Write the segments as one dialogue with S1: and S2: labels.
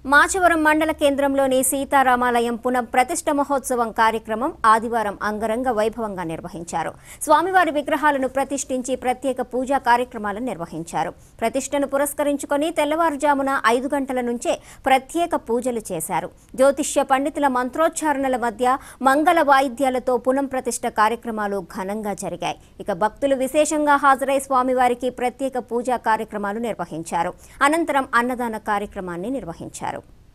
S1: మాచవరం మండల కేంద్రంలోని సీతారామాలయం పునః ప్రతిష్ఠ మహోత్సవం కార్యక్రమం ఆదివారం అంగరంగ వైభవంగా నిర్వహించారు స్వామివారి విగ్రహాలను ప్రతిష్ఠించి ప్రత్యేక పూజా కార్యక్రమాలను నిర్వహించారు ప్రతిష్టను పురస్కరించుకొని తెల్లవారుజామున ఐదు గంటల నుంచే ప్రత్యేక పూజలు చేశారు జ్యోతిష్య పండితుల మంత్రోచ్చారణల మధ్య మంగళ వాయిద్యాలతో పునః ప్రతిష్ఠ కార్యక్రమాలు ఘనంగా జరిగాయి ఇక భక్తులు విశేషంగా హాజరై స్వామివారికి ప్రత్యేక పూజా కార్యక్రమాలు నిర్వహించారు అనంతరం అన్నదాన కార్యక్రమాన్ని నిర్వహించారు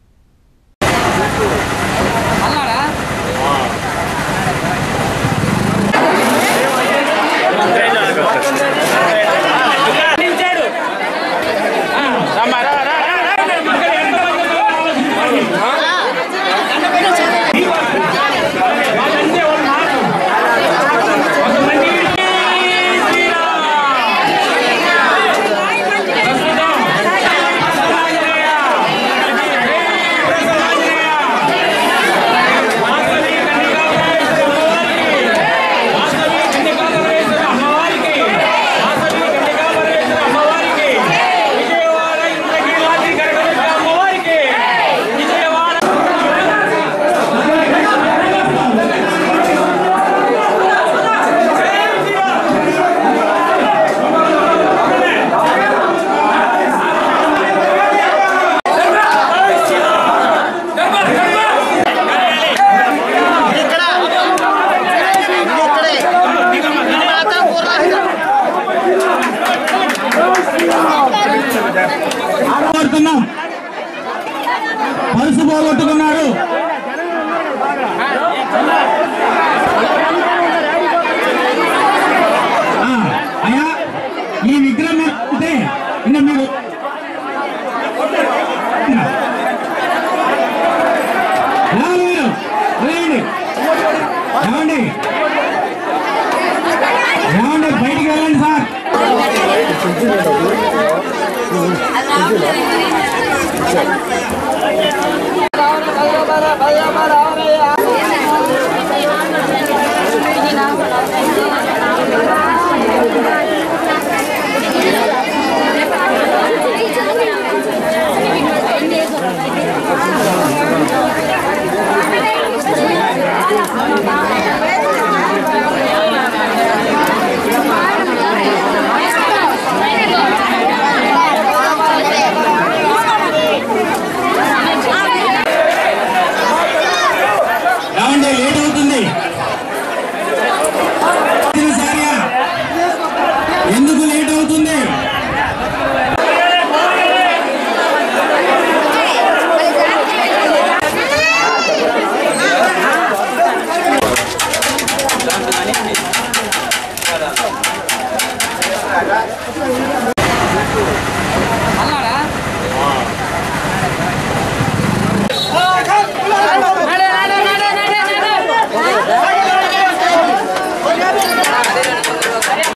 S2: పోగొట్టుకున్నాం పరుసు పోగొట్టుకున్నారు ఆ, అయ్యా ఈ విగ్రహం అంటే ఇంకా మీరు రావాలి మీరు వేయండి ఏమండి ఏమండి బయటికి వెళ్ళండి సార్ ఏమండి లేట్ అవుతుంది సారియా ఎందుకు లేట్ అవుతుంది